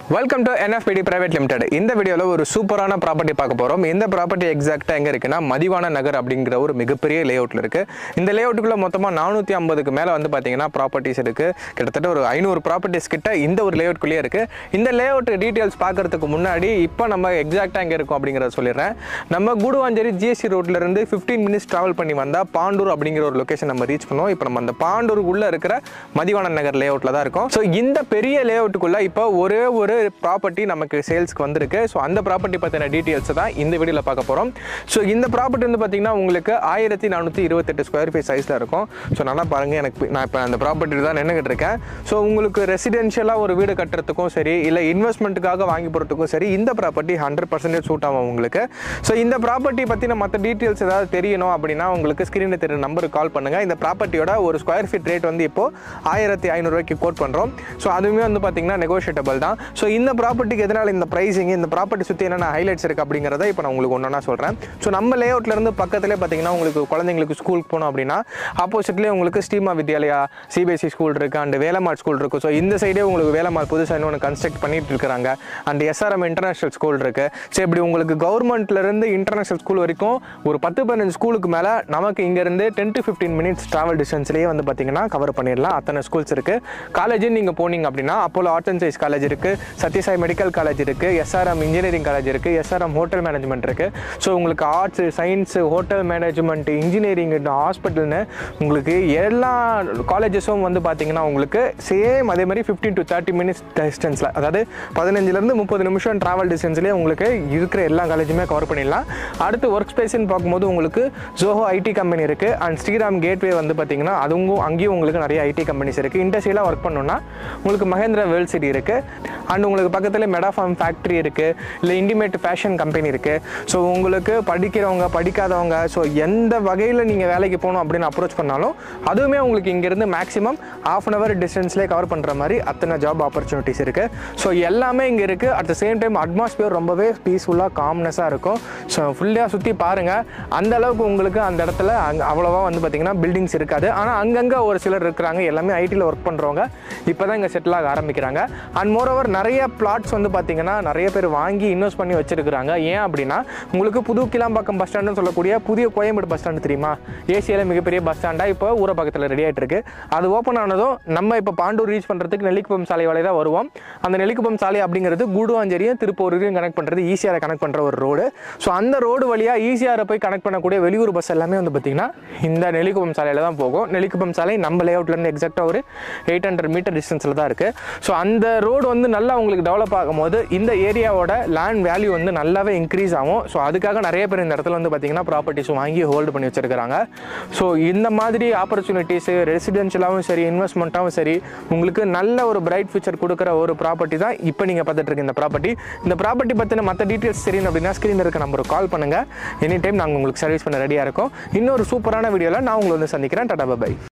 welcome to NFT private limited இந்த வீடியோவில் ஒரு சூப்பரான ப்ராப்பர்ட்டி பார்க்க போகிறோம் இந்த ப்ராப்பர்ட்டி எக்ஸாக்டாக எங்கே இருக்குன்னா மதிவான நகர் அப்படிங்கிற ஒரு மிகப்பெரிய லேஅவுட்டில் இருக்குது இந்த லேஅவுட்டுக்குள்ளே மொத்தமாக நானூற்றி ஐம்பதுக்கு மேலே வந்து பார்த்தீங்கன்னா ப்ராப்பர்ட்டிஸ் இருக்குது கிட்டத்தட்ட ஒரு ஐநூறு ப்ராப்பர்ட்டிஸ் கிட்ட இந்த ஒரு லேஅவுட்குள்ளேயே இருக்குது இந்த லேஅவுட் டீட்டெயில்ஸ் பார்க்கறதுக்கு முன்னாடி இப்போ நம்ம எக்ஸாக்டாக எங்கே இருக்கும் அப்படிங்கிறத சொல்லிடுறேன் நம்ம கூடுவாஞ்சேரி ஜிஎஸ்சி ரோட்லேருந்து ஃபிஃப்டீன் மினிட்ஸ் ட்ராவல் பண்ணி வந்தால் பாண்டூர் அப்படிங்கிற ஒரு லொக்கேஷன் நம்ம ரீச் பண்ணுவோம் இப்போ நம்ம அந்த பாண்டூருக்குள்ளே இருக்கிற மதிவாணன் நகர் லேஅவுட்டில் தான் இருக்கும் ஸோ இந்த பெரிய லேஅவுட்டுக்குள்ளே இப்போ ஒரே ஒரு ப்ராப்பர்ட்டி நமக்கு சேல்ஸ்க்கு வந்திருக்கு ஸோ அந்த ப்ராப்பர்ட்டி பற்றின டீட்டெயில்ஸ் தான் இந்த வீடியோவில் பார்க்க போகிறோம் ஸோ இந்த ப்ராப்பர்ட்டி வந்து பார்த்தீங்கன்னா உங்களுக்கு ஆயிரத்தி நானூற்றி இருபத்தெட்டு ஸ்கொயர் ஃபீட் சைஸில் இருக்கும் ஸோ நல்லா பாருங்கள் எனக்கு நான் இப்போ அந்த ப்ராப்பர்ட்டி தான் நின்றுக்கிட்டு இருக்கேன் ஸோ உங்களுக்கு ரெசிடென்ஷியலாக ஒரு வீடு கட்டுறதுக்கும் சரி இல்லை இன்வெஸ்ட்மெண்ட்டுக்காக வாங்கி போகிறதுக்கும் சரி இந்த ப்ராப்பர்ட்டி ஹண்ட்ரட் பர்சன்டேஜ் சூட் ஆகும் உங்களுக்கு ஸோ இந்த ப்ராப்பர்ட்டி பற்றின மற்ற டீட்டெயில்ஸ் ஏதாவது தெரியணும் அப்படின்னா உங்களுக்கு ஸ்க்ரீனில் தெரியுற நம்பருக்கு கால் பண்ணுங்கள் இந்த ப்ராப்பர்ட்டியோட ஒரு ஸ்கொயர் ஃபீட் ரேட் வந்து இப்போ ஆயிரத்தி ஐநூறுரூவாய்க்கு கோட் பண்ணுறோம் ஸோ அதுவுமே வந்து பார்த்தீங்கன்னா நெகோஷியேட்டபிள் தான் ஸோ இந்த ப்ராப்பர்ட்டிக்கு எதனால் இந்த ப்ரைஸிங் இந்த ப்ராப்பர்ட்டி சுற்றி என்னென்ன ஹைலைட்ஸ் இருக்குது அப்படிங்கிறத இப்போ நான் உங்களுக்கு ஒன்றா சொல்கிறேன் ஸோ நம்ம லேஅவுட்லேருந்து பக்கத்துலேயே பார்த்தீங்கன்னா உங்களுக்கு குழந்தைங்களுக்கு ஸ்கூலுக்கு போனோம் அப்படின்னா ஆப்போசிட்லேயே உங்களுக்கு ஸ்ரீமா வித்யாலயா சிபிஎஸ்சி ஸ்கூல் இருக்குது அண்ட் வேலம்மாள் ஸ்கூல் இருக்குது ஸோ இந்த சைடே உங்களுக்கு வேலம்மாள் புதுசாக இன்னொன்று கன்ஸ்ட்ரக்ட் பண்ணிட்டு இருக்காங்க அண்ட் எஸ்ஆர்எம் இன்டர்நேஷனல் ஸ்கூல் இருக்குது ஸோ இப்படி உங்களுக்கு கவர்மெண்ட்லேருந்து இன்டர்நேஷனல் ஸ்கூல் வரைக்கும் ஒரு பத்து பதினஞ்சு ஸ்கூலுக்கு மேலே நமக்கு இங்கேருந்து ten to fifteen minutes travel டிஸ்டன்ஸ்லேயே வந்து பார்த்தீங்கன்னா கவர் பண்ணிடலாம் அத்தனை ஸ்கூல்ஸ் இருக்குது காலேஜ் நீங்கள் போனீங்க அப்படின்னா Apollo arts and science college இருக்குது சத்யசாய் மெடிக்கல் காலேஜ் இருக்குது எஸ்ஆர்எம் இன்ஜினியரிங் காலேஜ் இருக்குது எஸ்ஆர்எம் ஹோட்டல் மேனேஜ்மெண்ட் இருக்குது ஸோ உங்களுக்கு arts science hotel management engineering ஹாஸ்பிட்டல்னு உங்களுக்கு எல்லா காலேஜஸும் வந்து பார்த்தீங்கன்னா உங்களுக்கு சேம் அதே மாதிரி ஃபிஃப்டீன் டு தேர்ட்டி மினிட்ஸ் டிஸ்டன்ஸில் அதாவது பதினஞ்சுலேருந்து முப்பது நிமிஷம் ட்ராவல் டிஸ்டன்ஸ்லேயே உங்களுக்கு இருக்கிற எல்லா காலேஜுமே கவர் பண்ணிடலாம் அடுத்து ஒர்க் ஸ்பேஸ்ன்னு பார்க்கும்போது உங்களுக்கு ஜோஹோ ஐடி கம்பெனி இருக்குது அண்ட் ஸ்ரீராம் கேட்வே வந்து பார்த்தீங்கன்னா அதுவும் அங்கேயும் உங்களுக்கு நிறைய ஐடி கம்பெனிஸ் இருக்குது இண்டஸ்ட்ரியலாக ஒர்க் பண்ணணும்னா உங்களுக்கு மகேந்திரா வேர்ல்ட் சிட்டி இருக்குது அண்ட் உங்களுக்கு பக்கத்தில் மெடாஃபார்ம் ஃபேக்ட்ரி இருக்குது இல்லை இண்டிமேட் ஃபேஷன் கம்பெனி இருக்குது ஸோ உங்களுக்கு படிக்கிறவங்க படிக்காதவங்க ஸோ எந்த வகையில் நீங்கள் வேலைக்கு போகணும் அப்படின்னு அப்ரோச் பண்ணாலும் அதுவுமே உங்களுக்கு இங்கேருந்து மேக்ஸிமம் ஆஃப் அன் ஹவர் டிஸ்டன்ஸ்லேயே கவர் பண்ணுற மாதிரி அத்தனை ஜாப் ஆப்பர்ச்சுனிட்டிஸ் இருக்குது ஸோ எல்லாமே இங்கே இருக்குது at the same time atmosphere ரொம்பவே பீஸ்ஃபுல்லாக காம்னஸாக இருக்கும் ஸோ ஃபுல்லாக சுற்றி பாருங்கள் அந்த அளவுக்கு உங்களுக்கு அந்த இடத்துல அங்கே அவ்வளோவா வந்து பார்த்திங்கன்னா பில்டிங்ஸ் இருக்காது ஆனால் அங்கங்கே ஒரு சிலர் இருக்கிறாங்க எல்லாமே ஐடியில் ஒர்க் பண்ணுறவங்க இப்போ தான் இங்கே செட்டில் ஆக ஆரம்பிக்கிறாங்க அண்ட் மோரோவர் நிறைய பிளாட்ஸ் வந்து பார்த்திங்கன்னா நிறைய பேர் வாங்கி இன்வெஸ்ட் பண்ணி வச்சிருக்கிறாங்க ஏன் அப்படின்னா உங்களுக்கு புது கிளாம்பாக்கம் பஸ் ஸ்டாண்டுன்னு சொல்லக்கூடிய புதிய கோயம்பேடு பஸ் ஸ்டாண்டு தெரியுமா ஏசியாவில் மிகப்பெரிய பஸ் ஸ்டாண்டாக இப்போ ஊரப்பாக்கத்தில் ரெடி ஆகிட்டு இருக்கு அது ஓப்பன் ஆனதும் நம்ம இப்போ பாண்டூர் ரீச் பண்ணுறதுக்கு நெல்லிக்குப்பம் சாலை வரை தான் வருவோம் அந்த நெல்லிக்குப்பம் சாலை அப்படிங்கிறது கூடுவாஞ்சேரியும் திருப்பூரையும் கனெக்ட் பண்ணுறது ஈஸியாக கனெக்ட் பண்ணுற ஒரு ரோடு ஸோ அந்த ரோடு வழியாக ஈஸியாக போய் கனெக்ட் பண்ணக்கூடிய வெளியூர் பஸ் எல்லாமே வந்து பார்த்திங்கன்னா இந்த நெல்லிக்குப்பம் சாலையில் தான் போகும் நெல்லிக்குப்பம் சாலை நம்ம லேஅவுட்லேருந்து எக்ஸாக்டாக ஒரு எயிட் ஹண்ட்ரட் மீட்டர் டிஸ்டன்ஸில் தான் இருக்குது ஸோ அந்த ரோடு வந்து நல்லா உங்களுக்கு டெவலப் ஆகும்போது இந்த ஏரியாவோட லேண்ட் வேல்யூ வந்து நல்லாவே இன்க்ரீஸ் ஆகும் ஸோ அதுக்காக நிறைய பேர் இந்த இடத்துல வந்து பார்த்திங்கன்னா ப்ராப்பர்ட்டிஸ் வாங்கி ஹோல்டு பண்ணி வச்சிருக்காங்க ஸோ இந்த மாதிரி ஆப்பர்ச்சுனிட்டிஸு ரெசிடென்ஷியலாகவும் சரி இன்வெஸ்ட்மெண்ட்டாகவும் சரி உங்களுக்கு நல்ல ஒரு பிரைட் ஃபியூச்சர் கொடுக்குற ஒரு ப்ராப்பர்ட்டி தான் இப்போ நீங்கள் பார்த்துட்டு இருக்க இந்த ப்ராப்பர்ட்டி இந்த ப்ராப்பர்ட்டி பற்றின மற்ற டீட்டெயில்ஸ் தெரியணும் அப்படின்னா ஸ்க்ரீனில் இருக்க நம்பருக்கு கால் பண்ணுங்கள் எனி டைம் நாங்கள் உங்களுக்கு சர்வீஸ் பண்ண ரெடியாக இருக்கோம் இன்னொரு சூப்பரான வீடியோவில் நான் உங்களை வந்து சந்திக்கிறேன் டாடா பை